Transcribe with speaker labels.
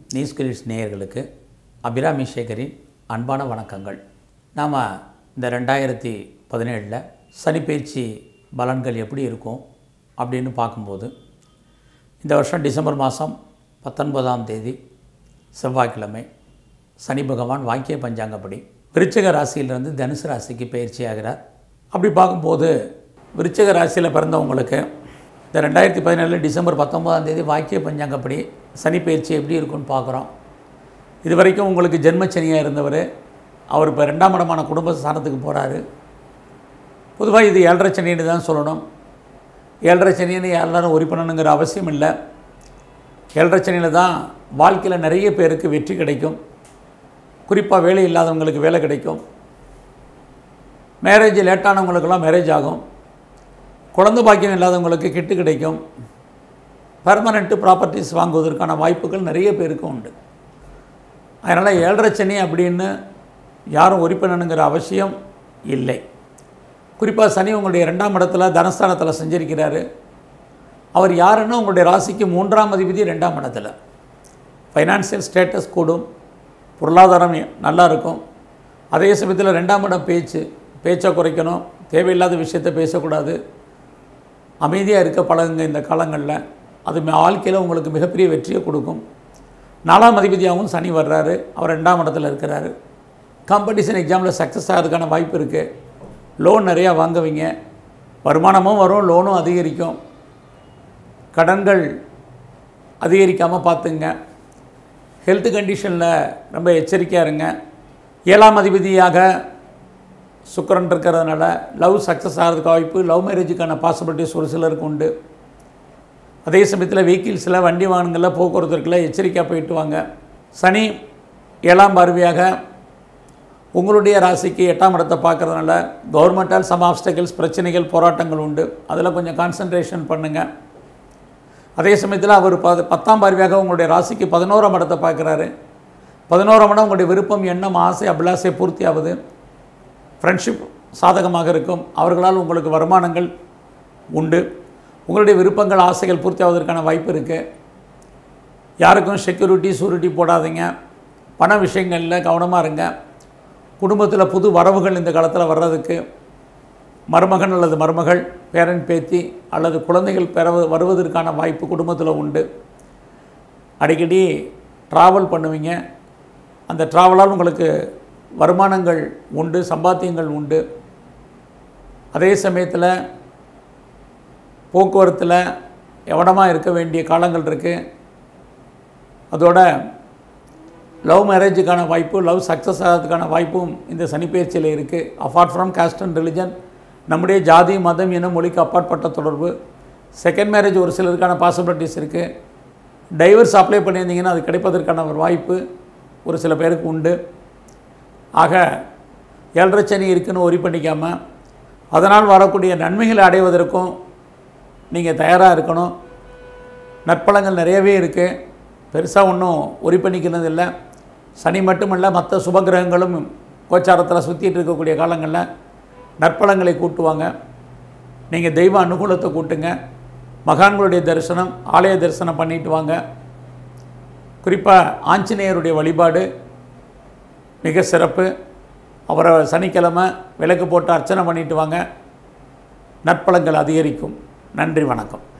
Speaker 1: news grids நேயர்களுக்கு அபிராமி சேகரின் அன்பான வணக்கங்கள் நாம் இந்த ரெண்டாயிரத்தி பதினேழில் சனிப்பயிற்சி பலன்கள் எப்படி இருக்கும் அப்படின்னு பார்க்கும்போது இந்த வருஷம் டிசம்பர் மாதம் பத்தொன்பதாம் தேதி செவ்வாய்க்கிழமை சனி பகவான் வாக்கிய பஞ்சாங்கப்படி விருச்சிக ராசியிலிருந்து தனுசு ராசிக்கு பயிற்சி ஆகிறார் அப்படி பார்க்கும்போது விருச்சிக ராசியில் பிறந்தவங்களுக்கு இந்த ரெண்டாயிரத்தி பதினேழு டிசம்பர் பத்தொன்பதாம் தேதி வாக்கிய பஞ்சாங்கப்படி சனி பயிற்சி எப்படி இருக்குன்னு பார்க்குறோம் இது வரைக்கும் உங்களுக்கு ஜென்மச்சனியாக இருந்தவர் அவர் இப்போ ரெண்டாம் இடமான குடும்ப ஸ்தானத்துக்கு போகிறாரு பொதுவாக இது ஏழரை சனின்னு தான் சொல்லணும் ஏழரை சனின்னு எல்லாரும் ஒரி பண்ணணுங்கிற அவசியம் இல்லை ஏழரை சனியில் தான் வாழ்க்கையில் நிறைய பேருக்கு வெற்றி கிடைக்கும் குறிப்பாக வேலை இல்லாதவங்களுக்கு வேலை கிடைக்கும் மேரேஜ் லேட்டானவங்களுக்கெல்லாம் மேரேஜ் ஆகும் குழந்தை பாக்கியம் இல்லாதவங்களுக்கு கிட்டு கிடைக்கும் பர்மனெண்ட்டு ப்ராப்பர்ட்டிஸ் வாங்குவதற்கான வாய்ப்புகள் நிறைய பேருக்கு உண்டு அதனால் ஏழரை சனி அப்படின்னு யாரும் ஒரி பண்ணணுங்கிற அவசியம் இல்லை குறிப்பாக சனி உங்களுடைய ரெண்டாம் இடத்துல தனஸ்தானத்தில் செஞ்சிருக்கிறாரு அவர் யாருன்னா உங்களுடைய ராசிக்கு மூன்றாம் அதிபதி ரெண்டாம் இடத்துல ஃபைனான்சியல் ஸ்டேட்டஸ் கூடும் பொருளாதாரம் நல்லா இருக்கும் அதே சமயத்தில் ரெண்டாம் இடம் பேச்சு பேச்சை குறைக்கணும் தேவையில்லாத விஷயத்தை பேசக்கூடாது அமைதியாக இருக்க பழகுங்க இந்த காலங்களில் அது வாழ்க்கையில் உங்களுக்கு மிகப்பெரிய வெற்றியை கொடுக்கும் நாலாம் அதிபதியாகவும் சனி வர்றாரு அவர் ரெண்டாம் இடத்துல இருக்கிறாரு காம்படிஷன் எக்ஸாமில் சக்ஸஸ் ஆகிறதுக்கான வாய்ப்பு இருக்குது லோன் நிறையா வாங்குவீங்க வருமானமும் வரும் லோனும் அதிகரிக்கும் கடன்கள் அதிகரிக்காமல் பார்த்துங்க ஹெல்த் கண்டிஷனில் ரொம்ப எச்சரிக்கையாக இருங்க ஏழாம் அதிபதியாக சுக்கரன் இருக்கிறதுனால லவ் சக்ஸஸ் ஆகிறதுக்கு வாய்ப்பு லவ் மேரேஜுக்கான பாசிபிலிட்டிஸ் ஒரு சிலருக்கு உண்டு அதே சமயத்தில் வெஹிக்கிள்ஸில் வண்டி வாகனங்களில் போக்குவரத்துக்குள்ள எச்சரிக்கையாக போயிட்டு வாங்க சனி ஏழாம் பார்வையாக உங்களுடைய ராசிக்கு எட்டாம் இடத்தை பார்க்குறதுனால கவர்மெண்ட்டால் சம் ஆப்ஸ்டக்கிள்ஸ் பிரச்சனைகள் போராட்டங்கள் உண்டு அதில் கொஞ்சம் கான்சன்ட்ரேஷன் பண்ணுங்கள் அதே சமயத்தில் அவர் ப பத்தாம் பார்வையாக உங்களுடைய ராசிக்கு பதினோராம் இடத்தை பார்க்குறாரு பதினோராம் இடம் உங்களுடைய விருப்பம் எண்ணம் ஆசை அபிலாசை பூர்த்தி ஆகுது ஃப்ரெண்ட்ஷிப் சாதகமாக இருக்கும் அவர்களால் உங்களுக்கு வருமானங்கள் உண்டு உங்களுடைய விருப்பங்கள் ஆசைகள் பூர்த்தி ஆவதற்கான வாய்ப்பு இருக்குது யாருக்கும் செக்யூரிட்டி சூரிட்டி போடாதீங்க பண விஷயங்களில் கவனமாக இருங்க குடும்பத்தில் புது வரவுகள் இந்த காலத்தில் வர்றதுக்கு மருமகன் அல்லது மருமகள் பேரன் பேத்தி அல்லது குழந்தைகள் பெற வருவதற்கான வாய்ப்பு குடும்பத்தில் உண்டு அடிக்கடி ட்ராவல் பண்ணுவீங்க அந்த ட்ராவலால் உங்களுக்கு வருமானங்கள் உண்டு சம்பாத்தியங்கள் உண்டு அதே சமயத்தில் போக்குவரத்தில் கவனமாக இருக்க வேண்டிய காலங்கள் இருக்குது அதோட லவ் மேரேஜுக்கான வாய்ப்பு லவ் சக்ஸஸ் ஆகிறதுக்கான வாய்ப்பும் இந்த சனிப்பெயர்ச்சியில் இருக்குது apart from caste and religion நம்முடைய ஜாதி மதம் இனம் மொழிக்கு அப்பாற்பட்ட தொடர்பு செகண்ட் மேரேஜ் ஒரு சிலருக்கான பாசிபிலிட்டிஸ் இருக்குது டைவர்ஸ் அப்ளை பண்ணியிருந்தீங்கன்னா அது கிடைப்பதற்கான ஒரு வாய்ப்பு ஒரு சில பேருக்கு உண்டு ஆக ஏழரை சனி இருக்குன்னு ஒரி பண்ணிக்காமல் அதனால் வரக்கூடிய நன்மைகளை அடைவதற்கும் நீங்கள் தயாராக இருக்கணும் நற்பலங்கள் நிறையவே இருக்குது பெருசாக ஒன்றும் ஒரி பண்ணிக்கிறது இல்லை சனி மட்டுமல்ல மற்ற சுபகிரகங்களும் கோச்சாரத்தில் சுற்றிட்டு இருக்கக்கூடிய காலங்களில் நற்பலங்களை கூட்டுவாங்க நீங்கள் தெய்வ அனுகூலத்தை கூட்டுங்க மகான்களுடைய தரிசனம் ஆலய தரிசனம் பண்ணிட்டு வாங்க குறிப்பாக ஆஞ்சநேயருடைய வழிபாடு மிக சிறப்பு அவரை சனிக்கிழமை விளக்கு போட்டு அர்ச்சனை பண்ணிட்டு வாங்க நற்பலங்கள் அதிகரிக்கும் நன்றி வணக்கம்